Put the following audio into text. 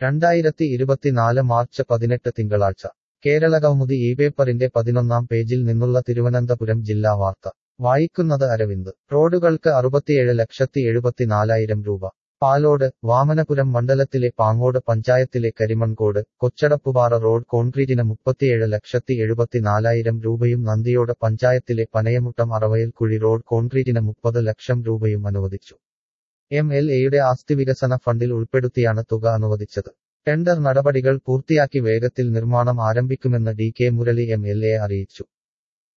രണ്ടായിരത്തി ഇരുപത്തിനാല് മാർച്ച് പതിനെട്ട് തിങ്കളാഴ്ച കേരള കൗമുദി ഈ പേപ്പറിന്റെ പതിനൊന്നാം പേജിൽ നിന്നുള്ള തിരുവനന്തപുരം ജില്ലാ വാർത്ത വായിക്കുന്നത് അരവിന്ദ് റോഡുകൾക്ക് അറുപത്തിയേഴ് ലക്ഷത്തി എഴുപത്തിനാലായിരം രൂപ പാലോട് വാമനപുരം മണ്ഡലത്തിലെ പാങ്ങോട് പഞ്ചായത്തിലെ കരിമൺകോട് കൊച്ചടപ്പുപാറ റോഡ് കോൺക്രീറ്റിന് മുപ്പത്തിയേഴ് ലക്ഷത്തി എഴുപത്തിനാലായിരം രൂപയും നന്ദിയോട് പഞ്ചായത്തിലെ പനയമുട്ടം അറവയൽക്കുഴി റോഡ് കോൺക്രീറ്റിന് മുപ്പത് ലക്ഷം രൂപയും അനുവദിച്ചു എം എൽ എയുടെ ആസ്തി വികസന ഫണ്ടിൽ ഉൾപ്പെടുത്തിയാണ് തുക അനുവദിച്ചത് ടെൻഡർ നടപടികൾ പൂർത്തിയാക്കി വേഗത്തിൽ നിർമ്മാണം ആരംഭിക്കുമെന്ന് D K Murali M L A അറിയിച്ചു